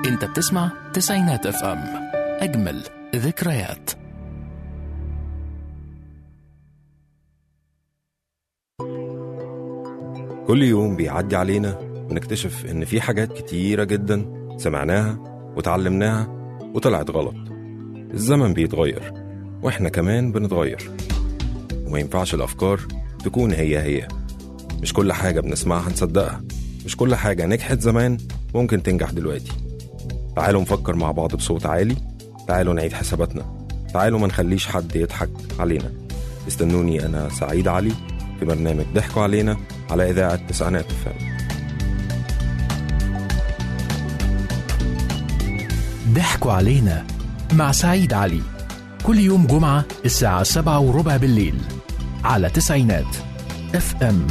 انت بتسمع تسعينات اف ام اجمل ذكريات كل يوم بيعدي علينا ونكتشف إن في حاجات كتيرة جدا سمعناها وتعلمناها وطلعت غلط الزمن بيتغير وإحنا كمان بنتغير وما ينفعش الأفكار تكون هي هي مش كل حاجة بنسمعها نصدقها مش كل حاجة نجحت زمان ممكن تنجح دلوقتي تعالوا نفكر مع بعض بصوت عالي تعالوا نعيد حساباتنا تعالوا ما نخليش حد يضحك علينا استنوني أنا سعيد علي في برنامج ضحكوا علينا على إذاعة تسعينات الفم ضحكوا علينا مع سعيد علي كل يوم جمعة الساعة سبعة وربع بالليل على تسعينات اف ام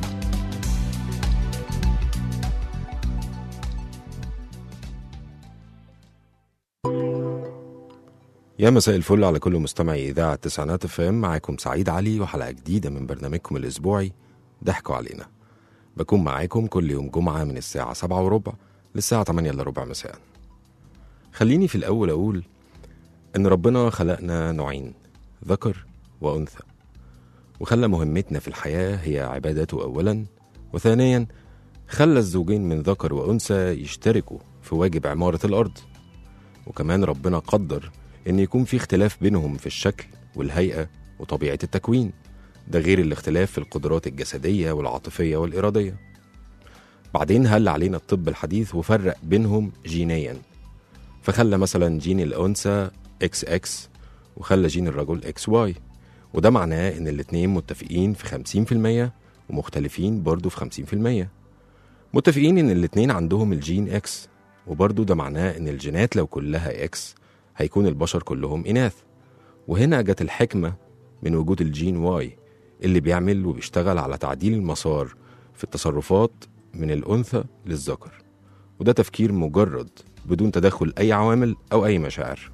يا مساء الفل على كل مستمعي إذاعة تسعينات اف ام معاكم سعيد علي وحلقة جديدة من برنامجكم الأسبوعي ضحكوا علينا بكون معاكم كل يوم جمعة من الساعة سبعة وربع للساعة 8 إلا ربع مساء خليني في الأول أقول إن ربنا خلقنا نوعين ذكر وأنثى وخلى مهمتنا في الحياة هي عبادته أولا وثانيا خلى الزوجين من ذكر وأنثى يشتركوا في واجب عمارة الأرض وكمان ربنا قدر إن يكون في اختلاف بينهم في الشكل والهيئة وطبيعة التكوين ده غير الاختلاف في القدرات الجسدية والعاطفية والإرادية بعدين هل علينا الطب الحديث وفرق بينهم جينيا فخلى مثلا جين الأنثى اكس اكس وخلى جين الرجل اكس واي وده معناه إن الاتنين متفقين في 50% ومختلفين برضه في 50% متفقين إن الاتنين عندهم الجين اكس وبرضه ده معناه إن الجينات لو كلها اكس هيكون البشر كلهم إناث وهنا جت الحكمة من وجود الجين واي اللي بيعمل وبيشتغل على تعديل المسار في التصرفات من الأنثى للذكر وده تفكير مجرد بدون تدخل أي عوامل أو أي مشاعر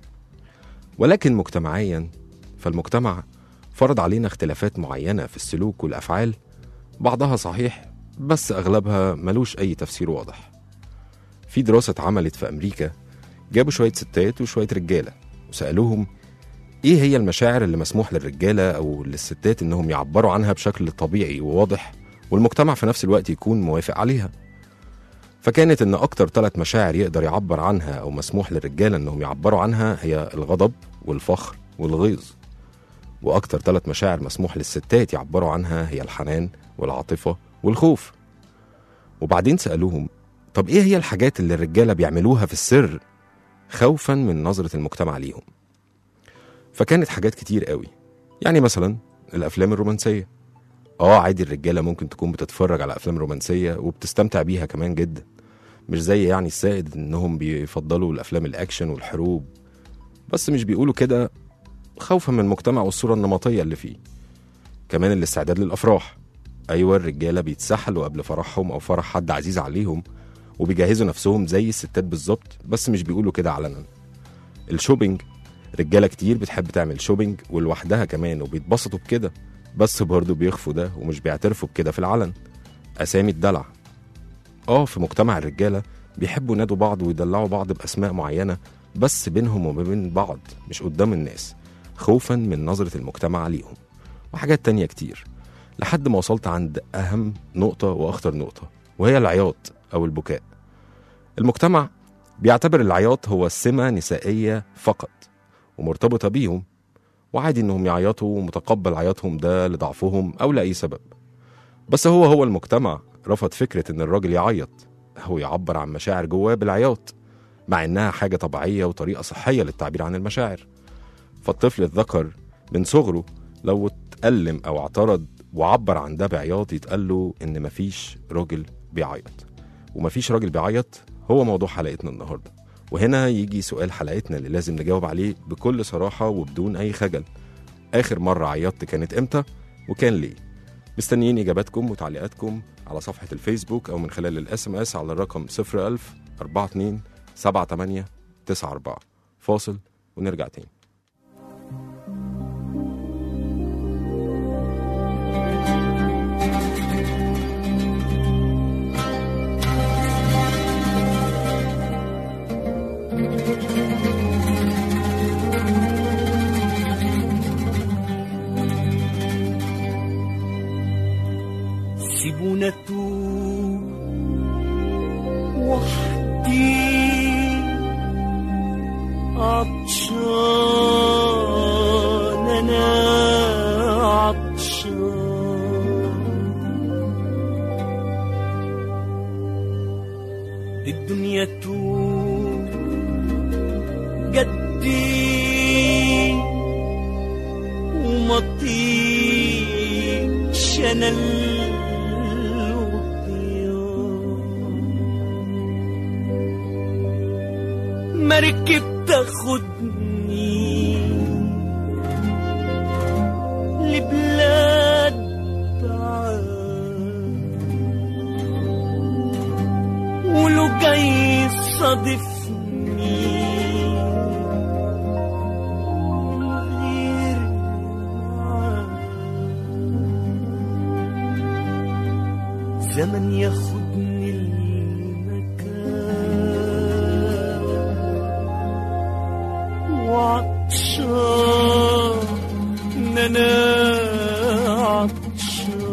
ولكن مجتمعيا فالمجتمع فرض علينا اختلافات معينة في السلوك والأفعال بعضها صحيح بس أغلبها ملوش أي تفسير واضح في دراسة اتعملت في أمريكا جابوا شوية ستات وشوية رجالة وسألوهم إيه هي المشاعر اللي مسموح للرجالة أو للستات إنهم يعبروا عنها بشكل طبيعي وواضح والمجتمع في نفس الوقت يكون موافق عليها فكانت إن أكتر ثلاث مشاعر يقدر يعبر عنها أو مسموح للرجالة إنهم يعبروا عنها هي الغضب والفخر والغيظ وأكتر ثلاث مشاعر مسموح للستات يعبروا عنها هي الحنان والعاطفة والخوف وبعدين سألوهم طب إيه هي الحاجات اللي الرجالة بيعملوها في السر خوفا من نظرة المجتمع ليهم فكانت حاجات كتير قوي يعني مثلا الأفلام الرومانسية اه عادي الرجالة ممكن تكون بتتفرج على أفلام رومانسية وبتستمتع بيها كمان جدا مش زي يعني السائد إنهم بيفضلوا الأفلام الأكشن والحروب بس مش بيقولوا كده خوفا من المجتمع والصورة النمطية اللي فيه كمان الاستعداد للأفراح أيوة الرجالة بيتسحلوا قبل فرحهم أو فرح حد عزيز عليهم وبيجهزوا نفسهم زي الستات بالظبط بس مش بيقولوا كده علنا الشوبينج رجالة كتير بتحب تعمل شوبينج ولوحدها كمان وبيتبسطوا بكده بس برضه بيخفوا ده ومش بيعترفوا بكده في العلن أسامي الدلع اه في مجتمع الرجالة بيحبوا ينادوا بعض ويدلعوا بعض بأسماء معينة بس بينهم وما بين بعض مش قدام الناس خوفا من نظرة المجتمع عليهم وحاجات تانية كتير لحد ما وصلت عند أهم نقطة وأخطر نقطة وهي العياط أو البكاء المجتمع بيعتبر العياط هو سمة نسائية فقط ومرتبطة بيهم وعادي إنهم يعيطوا ومتقبل عياطهم ده لضعفهم أو لأي سبب بس هو هو المجتمع رفض فكرة إن الراجل يعيط أو يعبر عن مشاعر جواه بالعياط مع إنها حاجة طبيعية وطريقة صحية للتعبير عن المشاعر فالطفل الذكر من صغره لو اتألم أو اعترض وعبر عن ده بعياط يتقال له إن مفيش راجل بيعيط ومفيش راجل بيعيط هو موضوع حلقتنا النهارده وهنا يجي سؤال حلقتنا اللي لازم نجاوب عليه بكل صراحة وبدون أي خجل آخر مرة عيطت كانت إمتى وكان ليه مستنيين إجاباتكم وتعليقاتكم على صفحة الفيسبوك أو من خلال الاس ام اس على الرقم 01000 42 78 94 فاصل ونرجع تاني ونتوب وحدي عطشان انا عطشان الدنيا توب جدي ومطيش انا الوطيان مركب تاخدني لبلاد بعاد ولو جاي صادفني غير معاك. زمن ياخدني المكان وعطشان انا عطشان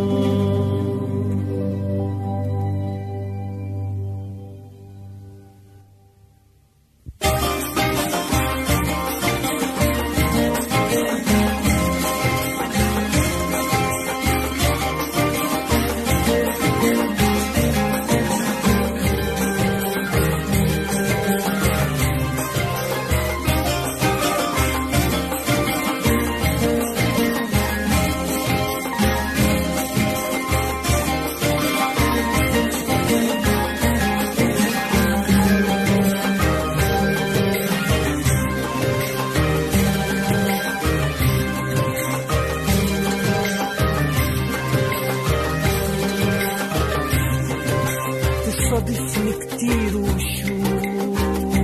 تصادفني كتير وشوش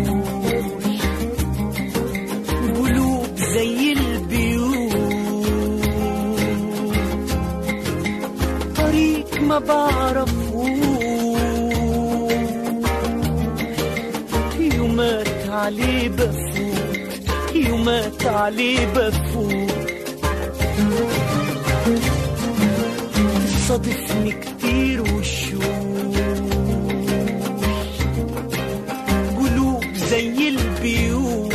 قلوب زي البيوت طريق ما بعرفوش يومات عليه بفوت يومات عليه بفوت صادفني كتير وشوش قلوب زي البيوت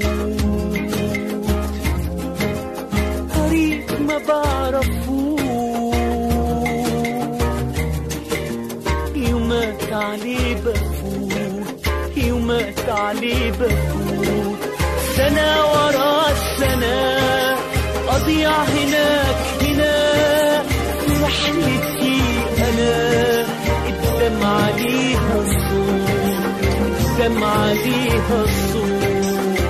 طريق ما بعرفوش يومات عليه بفوت يومات عليه بفوت سنة ورا السنة أضيع هناك هنا في رحلتي أنا الدم عليها الصوت الدم عليها الصوت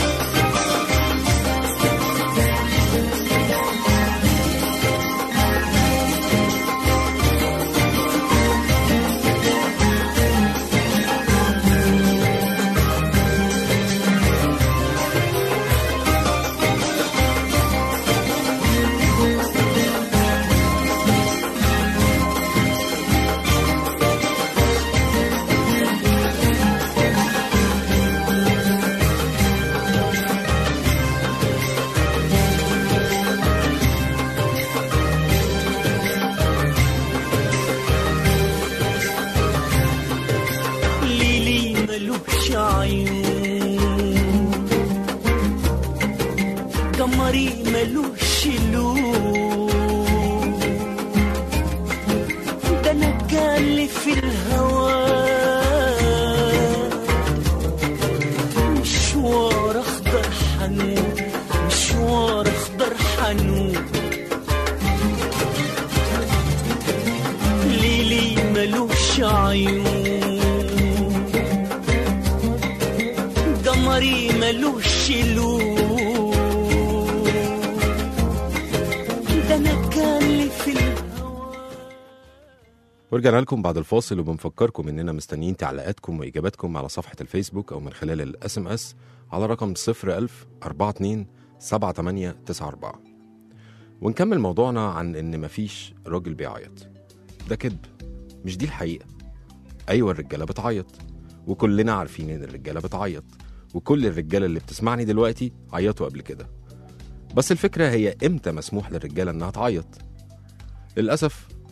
ليلي ملوش عيون قمري ملوش لون ده انا كان لي في الهوى مشوار اخضر حنون مشوار اخضر حنون ليلي ملوش عيون قمري ملوش لون ده انا كان لي في الهوى ورجعنا لكم بعد الفاصل وبنفكركم اننا مستنيين تعليقاتكم واجاباتكم على صفحه الفيسبوك او من خلال الاس ام اس على رقم 01000 42 7894 ونكمل موضوعنا عن ان مفيش راجل بيعيط ده كذب مش دي الحقيقه ايوه الرجاله بتعيط وكلنا عارفين ان الرجاله بتعيط وكل الرجاله اللي بتسمعني دلوقتي عيطوا قبل كده بس الفكره هي امتى مسموح للرجاله انها تعيط للاسف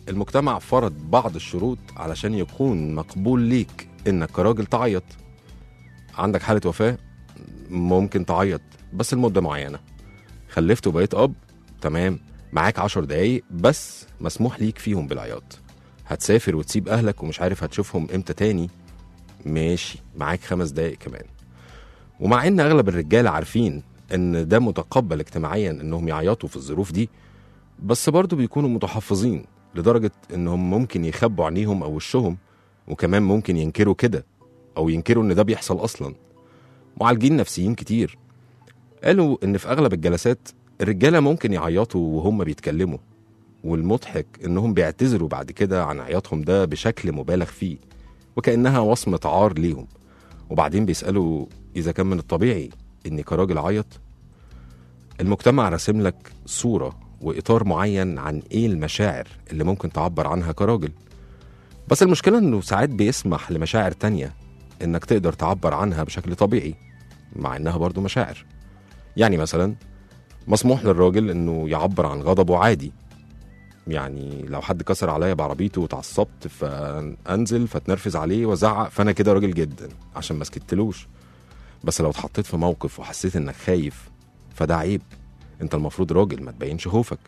المجتمع فرض بعض الشروط علشان يكون مقبول ليك انك كراجل تعيط عندك حالة وفاة ممكن تعيط بس لمدة معينة خلفت وبقيت أب تمام معاك عشر دقايق بس مسموح ليك فيهم بالعياط هتسافر وتسيب أهلك ومش عارف هتشوفهم إمتى تاني ماشي معاك خمس دقايق كمان ومع إن أغلب الرجالة عارفين إن ده متقبل اجتماعيا إنهم يعيطوا في الظروف دي بس برضه بيكونوا متحفظين لدرجة إنهم ممكن يخبوا عينيهم أو وشهم وكمان ممكن ينكروا كده أو ينكروا إن ده بيحصل أصلا معالجين نفسيين كتير قالوا إن في أغلب الجلسات الرجالة ممكن يعيطوا وهم بيتكلموا والمضحك إنهم بيعتذروا بعد كده عن عياطهم ده بشكل مبالغ فيه وكأنها وصمة عار ليهم وبعدين بيسألوا إذا كان من الطبيعي إني كراجل أعيط المجتمع راسم لك صورة وإطار معين عن إيه المشاعر اللي ممكن تعبر عنها كراجل بس المشكلة إنه ساعات بيسمح لمشاعر تانية إنك تقدر تعبر عنها بشكل طبيعي مع إنها برضو مشاعر يعني مثلا مسموح للراجل إنه يعبر عن غضبه عادي يعني لو حد كسر عليا بعربيته واتعصبت فانزل فاتنرفز عليه وازعق فانا كده راجل جدا عشان ما سكتلوش بس لو اتحطيت في موقف وحسيت انك خايف فده عيب انت المفروض راجل ما تبينش خوفك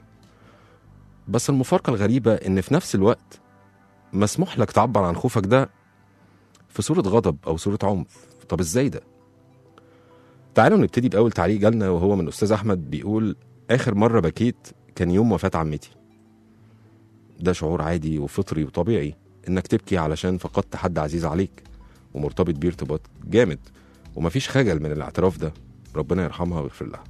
بس المفارقة الغريبة ان في نفس الوقت مسموح لك تعبر عن خوفك ده في صورة غضب او صورة عنف طب ازاي ده تعالوا نبتدي بأول تعليق جالنا وهو من أستاذ أحمد بيقول آخر مرة بكيت كان يوم وفاة عمتي ده شعور عادي وفطري وطبيعي إنك تبكي علشان فقدت حد عزيز عليك ومرتبط بيه ارتباط جامد ومفيش خجل من الاعتراف ده ربنا يرحمها ويغفر لها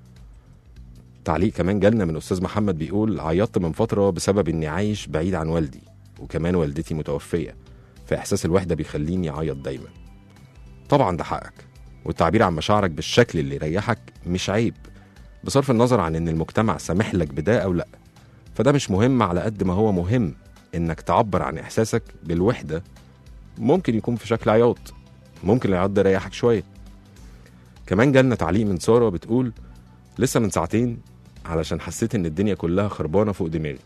تعليق كمان جالنا من أستاذ محمد بيقول عيطت من فترة بسبب إني عايش بعيد عن والدي وكمان والدتي متوفية فإحساس الوحدة بيخليني أعيط دايما طبعا ده حقك والتعبير عن مشاعرك بالشكل اللي يريحك مش عيب بصرف النظر عن إن المجتمع سامح لك بده أو لأ فده مش مهم على قد ما هو مهم إنك تعبر عن إحساسك بالوحدة ممكن يكون في شكل عياط ممكن العياط ده يريحك شوية كمان جالنا تعليق من سارة بتقول لسه من ساعتين علشان حسيت ان الدنيا كلها خربانه فوق دماغي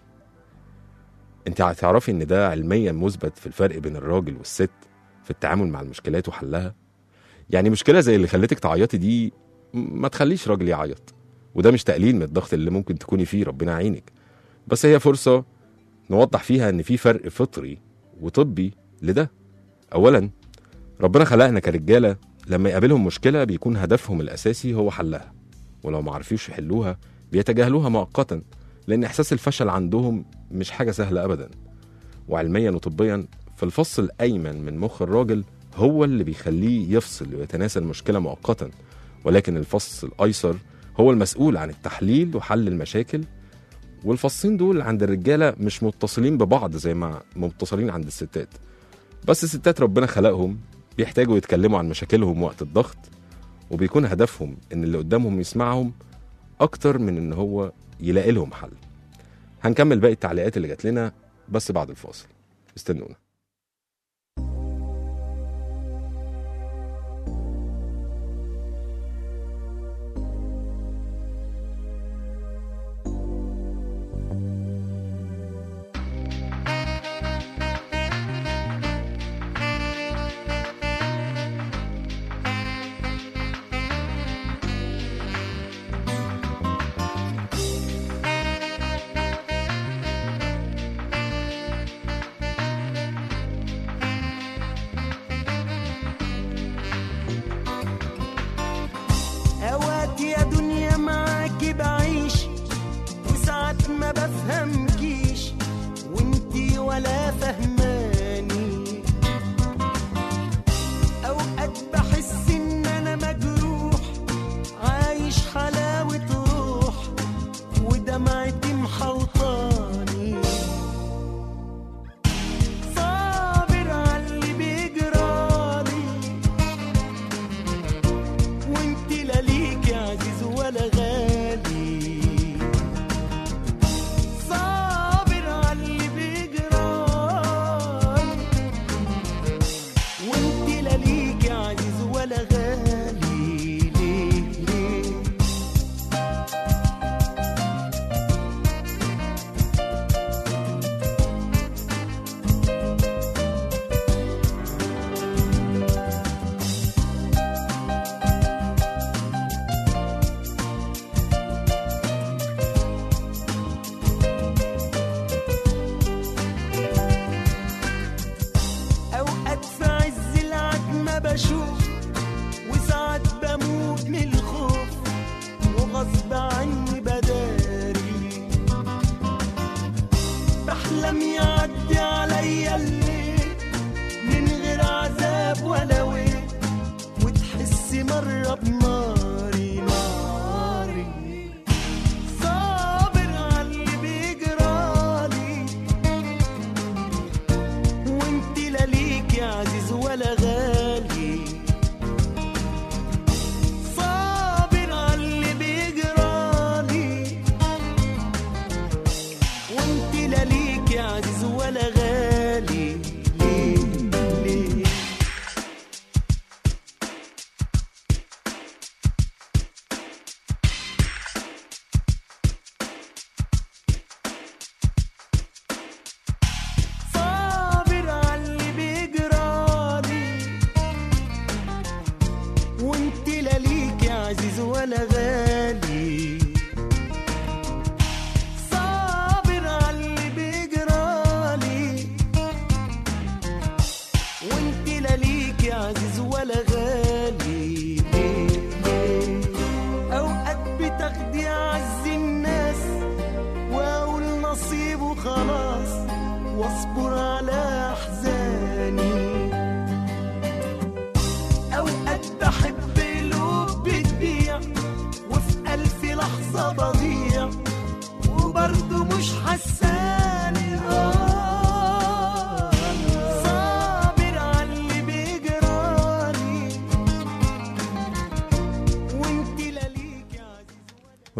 انت هتعرفي ان ده علميا مثبت في الفرق بين الراجل والست في التعامل مع المشكلات وحلها يعني مشكله زي اللي خلتك تعيطي دي م- ما تخليش راجل يعيط وده مش تقليل من الضغط اللي ممكن تكوني فيه ربنا يعينك بس هي فرصه نوضح فيها ان في فرق فطري وطبي لده اولا ربنا خلقنا كرجاله لما يقابلهم مشكله بيكون هدفهم الاساسي هو حلها ولو ما عرفوش يحلوها بيتجاهلوها مؤقتا لان احساس الفشل عندهم مش حاجه سهله ابدا وعلميا وطبيا فالفص الايمن من مخ الراجل هو اللي بيخليه يفصل ويتناسى المشكله مؤقتا ولكن الفص الايسر هو المسؤول عن التحليل وحل المشاكل والفصين دول عند الرجاله مش متصلين ببعض زي ما متصلين عند الستات بس الستات ربنا خلقهم بيحتاجوا يتكلموا عن مشاكلهم وقت الضغط وبيكون هدفهم ان اللي قدامهم يسمعهم اكتر من ان هو يلاقي لهم حل هنكمل باقي التعليقات اللي جات لنا بس بعد الفاصل استنونا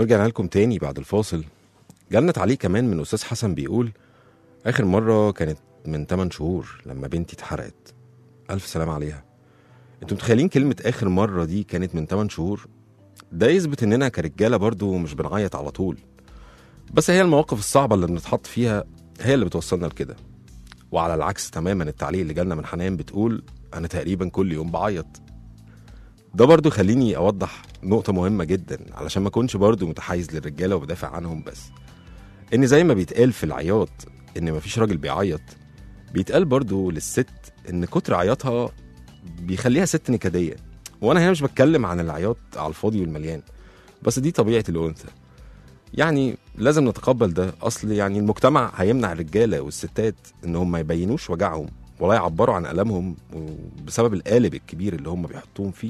ورجعنا لكم تاني بعد الفاصل جالنا تعليق كمان من أستاذ حسن بيقول آخر مرة كانت من 8 شهور لما بنتي اتحرقت ألف سلام عليها انتوا متخيلين كلمة آخر مرة دي كانت من 8 شهور ده يثبت إننا كرجالة برضو مش بنعيط على طول بس هي المواقف الصعبة اللي بنتحط فيها هي اللي بتوصلنا لكده وعلى العكس تماما التعليق اللي جالنا من حنان بتقول أنا تقريبا كل يوم بعيط ده برضو خليني أوضح نقطة مهمة جدا علشان ما أكونش برضو متحيز للرجالة وبدافع عنهم بس إن زي ما بيتقال في العياط إن مفيش راجل بيعيط بيتقال برضو للست إن كتر عياطها بيخليها ست نكدية وأنا هنا مش بتكلم عن العياط على الفاضي والمليان بس دي طبيعة الأنثى يعني لازم نتقبل ده أصل يعني المجتمع هيمنع الرجالة والستات إنهم ما يبينوش وجعهم ولا يعبروا عن ألمهم بسبب القالب الكبير اللي هم بيحطوهم فيه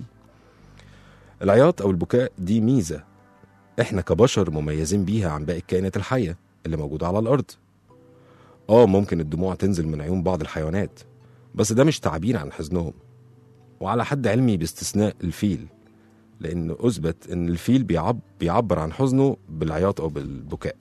العياط أو البكاء دي ميزة إحنا كبشر مميزين بيها عن باقي الكائنات الحية اللي موجودة على الأرض آه ممكن الدموع تنزل من عيون بعض الحيوانات بس ده مش تعبير عن حزنهم وعلى حد علمي باستثناء الفيل لأن أثبت إن الفيل بيعب بيعبر عن حزنه بالعياط أو بالبكاء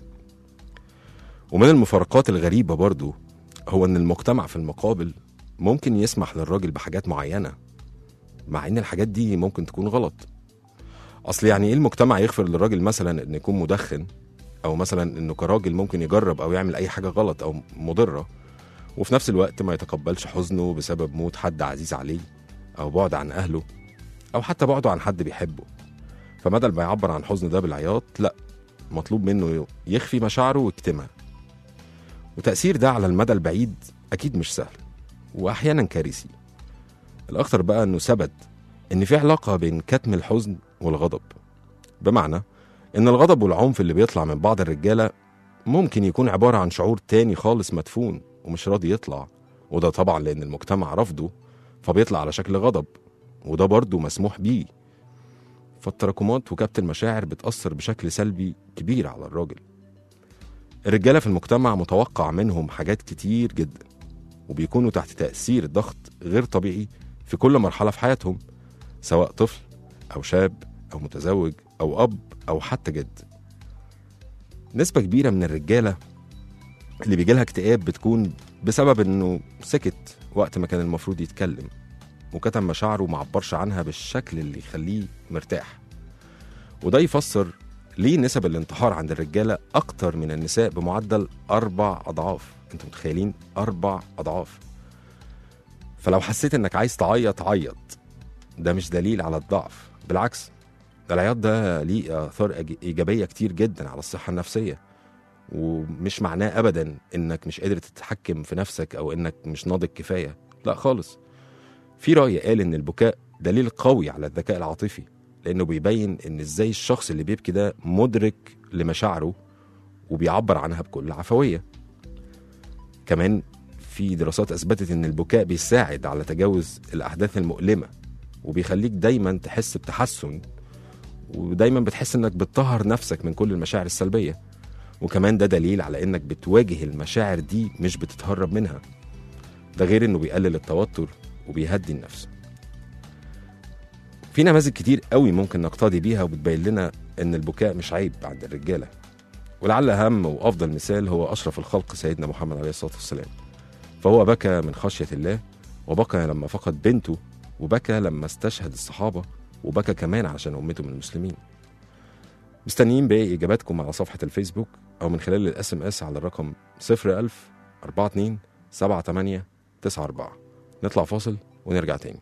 ومن المفارقات الغريبة برضو هو إن المجتمع في المقابل ممكن يسمح للراجل بحاجات معينة مع إن الحاجات دي ممكن تكون غلط أصل يعني إيه المجتمع يغفر للراجل مثلا إنه يكون مدخن أو مثلا إنه كراجل ممكن يجرب أو يعمل أي حاجة غلط أو مضرة وفي نفس الوقت ما يتقبلش حزنه بسبب موت حد عزيز عليه أو بعد عن أهله أو حتى بعده عن حد بيحبه فبدل ما يعبر عن حزنه ده بالعياط لا مطلوب منه يخفي مشاعره ويكتمها وتأثير ده على المدى البعيد أكيد مش سهل وأحيانا كارثي الأخطر بقى إنه ثبت إن في علاقة بين كتم الحزن والغضب بمعنى إن الغضب والعنف اللي بيطلع من بعض الرجالة ممكن يكون عبارة عن شعور تاني خالص مدفون ومش راضي يطلع وده طبعا لأن المجتمع رفضه فبيطلع على شكل غضب وده برضه مسموح بيه فالتراكمات وكبت المشاعر بتأثر بشكل سلبي كبير على الراجل الرجالة في المجتمع متوقع منهم حاجات كتير جدا وبيكونوا تحت تأثير ضغط غير طبيعي في كل مرحلة في حياتهم سواء طفل أو شاب أو متزوج أو أب أو حتى جد نسبة كبيرة من الرجالة اللي بيجيلها اكتئاب بتكون بسبب إنه سكت وقت ما كان المفروض يتكلم وكتم مشاعره ومعبرش عنها بالشكل اللي يخليه مرتاح وده يفسر ليه نسب الانتحار عند الرجالة أكتر من النساء بمعدل أربع أضعاف أنتوا متخيلين أربع أضعاف فلو حسيت إنك عايز تعيط عيط ده مش دليل على الضعف بالعكس ده العياط ده ليه آثار إيج- إيجابية كتير جدا على الصحة النفسية ومش معناه أبدا إنك مش قادر تتحكم في نفسك أو إنك مش ناضج كفاية لا خالص في رأي قال إن البكاء دليل قوي على الذكاء العاطفي لأنه بيبين إن إزاي الشخص اللي بيبكي ده مدرك لمشاعره وبيعبر عنها بكل عفوية كمان في دراسات أثبتت إن البكاء بيساعد على تجاوز الأحداث المؤلمة وبيخليك دايما تحس بتحسن ودايما بتحس إنك بتطهر نفسك من كل المشاعر السلبية وكمان ده دليل على إنك بتواجه المشاعر دي مش بتتهرب منها ده غير إنه بيقلل التوتر وبيهدي النفس في نماذج كتير قوي ممكن نقتدي بيها وبتبين لنا ان البكاء مش عيب عند الرجاله ولعل اهم وافضل مثال هو اشرف الخلق سيدنا محمد عليه الصلاه والسلام فهو بكى من خشيه الله وبكى لما فقد بنته وبكى لما استشهد الصحابه وبكى كمان عشان امته من المسلمين مستنيين باقي اجاباتكم على صفحه الفيسبوك او من خلال الاس ام اس على الرقم 01000 42 78 94 نطلع فاصل ونرجع تاني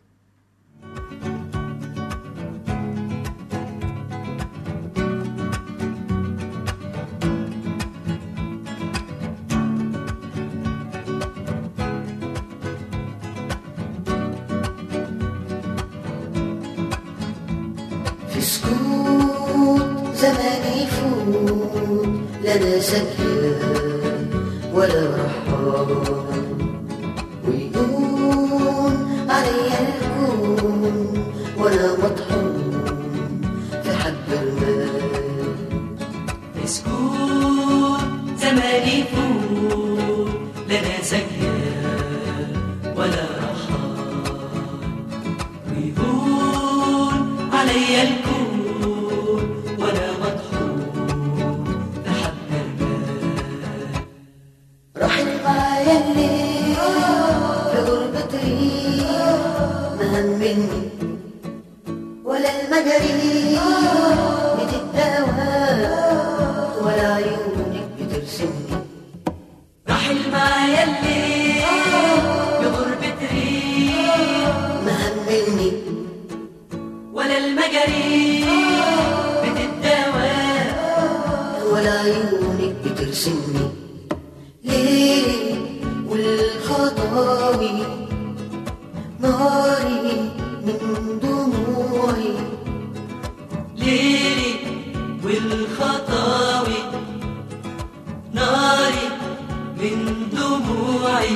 في سكوت زمان يفوت لا انا سكر ولا رحال ويقول علي الكون وانا مطحون في حب المال اسكت زمان يفوت لنا زكية ولا رحال ويهون علي الكون وانا مطحون بطريق ما همني ولا المجاري بتتداوى ولا عيونك بترسمني رحل معايا الليل بغربة ريح ما همني ولا المجاري بتتداوى ولا عيونك بترسمني ليلي والخطاوي ناري من دموعي ليلي والخطاوي ناري من دموعي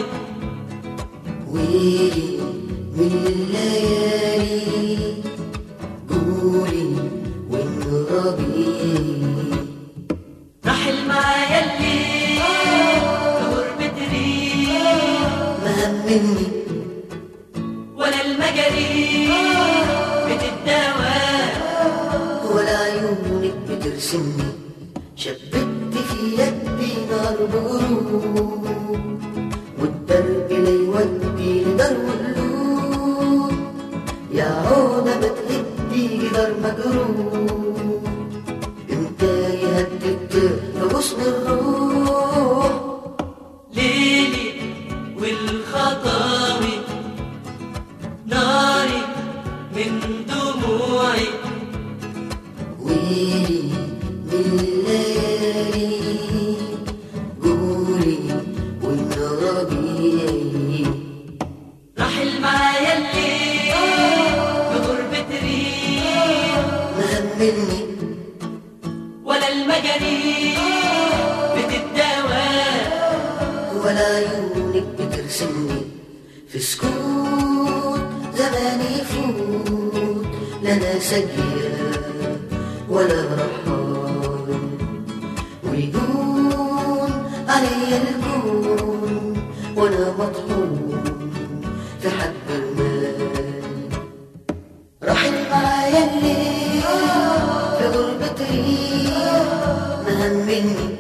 ويلي من الليالي قولي وانغربي رحل معايا الليل بغربة ريح ما همني ولا المجاري بتتداوى ولا عيونك بترسمني شبكت في يدي نار بغروب والدرب لا يودي لدار قلوب يا عودة بتهدي جدار مجروح انت يهدد في غصن الروح ليلي والخطاوي ناري من دموعي ويلي من الليالي قولي والنغبي رحل معايا الليل بغربة ريح ما همني ولا المجاري بتتداوى ولا عيونك بترسمني في سكوت زماني يفوت لا انا سجية ولا رحال ويدون علي الكون وانا مطحون في حب المال رحل معايا الليل في غربة ريح ما همني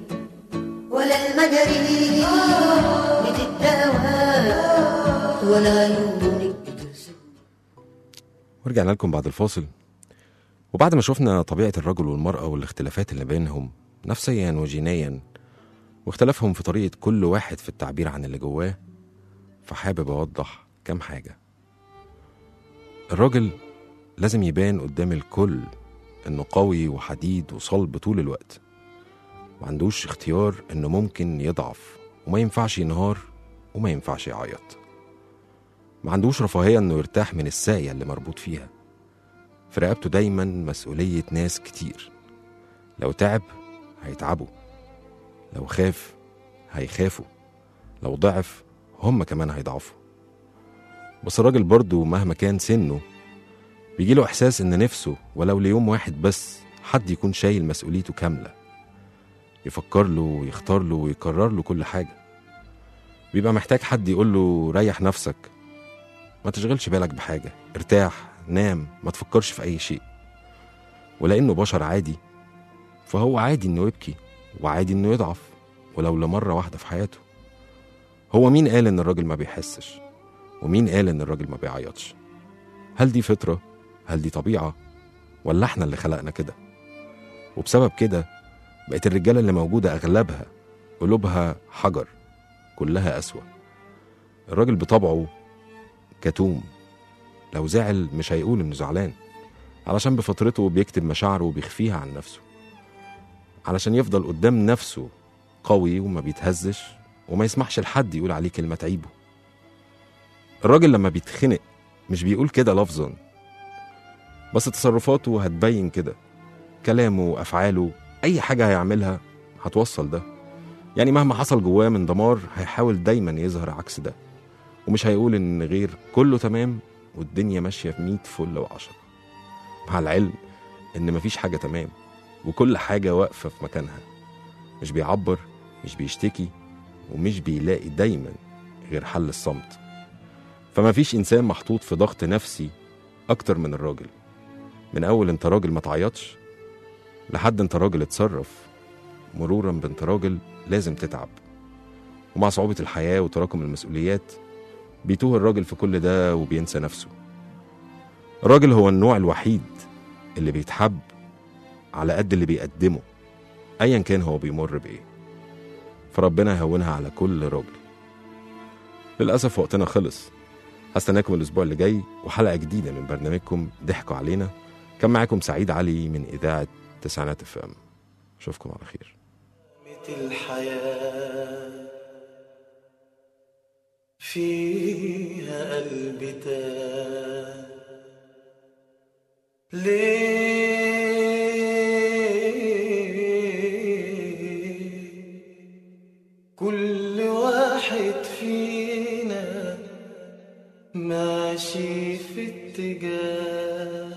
ولا المجاري بتتداوى ولا عيونك بترسم ورجعنا لكم بعد الفاصل وبعد ما شفنا طبيعة الرجل والمرأة والاختلافات اللي بينهم نفسيا وجينيا واختلافهم في طريقة كل واحد في التعبير عن اللي جواه فحابب أوضح كام حاجة الراجل لازم يبان قدام الكل إنه قوي وحديد وصلب طول الوقت ما عندوش اختيار إنه ممكن يضعف وما ينفعش ينهار وما ينفعش يعيط ما عندوش رفاهية إنه يرتاح من الساقية اللي مربوط فيها في رقبته دايما مسؤولية ناس كتير لو تعب هيتعبوا لو خاف هيخافوا لو ضعف هم كمان هيضعفوا بس الراجل برضه مهما كان سنه بيجيله إحساس إن نفسه ولو ليوم واحد بس حد يكون شايل مسؤوليته كاملة يفكر له ويختار له ويكرر له كل حاجة بيبقى محتاج حد يقول له ريح نفسك ما تشغلش بالك بحاجة ارتاح نام ما تفكرش في أي شيء ولأنه بشر عادي فهو عادي إنه يبكي وعادي إنه يضعف ولو لمرة واحدة في حياته هو مين قال إن الراجل ما بيحسش ومين قال إن الراجل ما بيعيطش هل دي فطرة هل دي طبيعة ولا احنا اللي خلقنا كده وبسبب كده بقت الرجالة اللي موجودة أغلبها قلوبها حجر كلها قسوة الراجل بطبعه كتوم لو زعل مش هيقول انه زعلان علشان بفطرته بيكتب مشاعره وبيخفيها عن نفسه علشان يفضل قدام نفسه قوي وما بيتهزش وما يسمحش لحد يقول عليه كلمة تعيبه الراجل لما بيتخنق مش بيقول كده لفظا بس تصرفاته هتبين كده كلامه وأفعاله أي حاجة هيعملها هتوصل ده يعني مهما حصل جواه من دمار هيحاول دايما يظهر عكس ده ومش هيقول ان غير كله تمام والدنيا ماشيه في 100 فل وعشرة مع العلم ان مفيش حاجه تمام وكل حاجه واقفه في مكانها مش بيعبر مش بيشتكي ومش بيلاقي دايما غير حل الصمت فمفيش انسان محطوط في ضغط نفسي اكتر من الراجل من اول انت راجل ما تعيطش لحد انت راجل اتصرف مرورا بانت راجل لازم تتعب ومع صعوبة الحياة وتراكم المسؤوليات بيتوه الراجل في كل ده وبينسى نفسه الراجل هو النوع الوحيد اللي بيتحب على قد اللي بيقدمه ايا كان هو بيمر بايه فربنا يهونها على كل راجل للاسف وقتنا خلص هستناكم الاسبوع اللي جاي وحلقه جديده من برنامجكم ضحكوا علينا كان معاكم سعيد علي من اذاعه تسعينات اف ام اشوفكم على خير الحياة فيها قلبي تاه ليه كل واحد فينا ماشي في اتجاه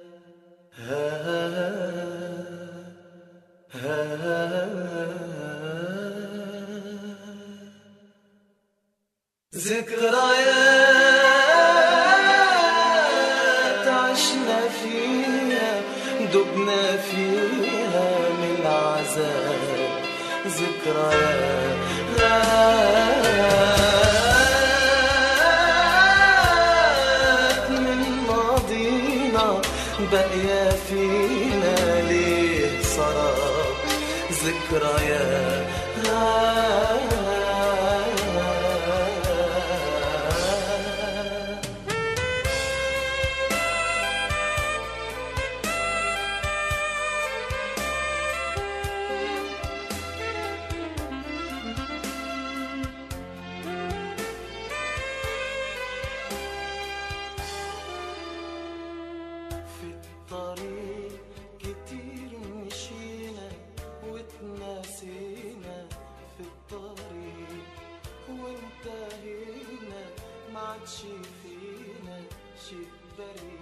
ذكريات عشنا فيها دبنا فيها من العذاب ذكريات من ماضينا باقية فينا ليه سراب ذكريات في الطريق كتير مشينا واتناسينا في الطريق وانتهينا ما عادش فينا شي بريء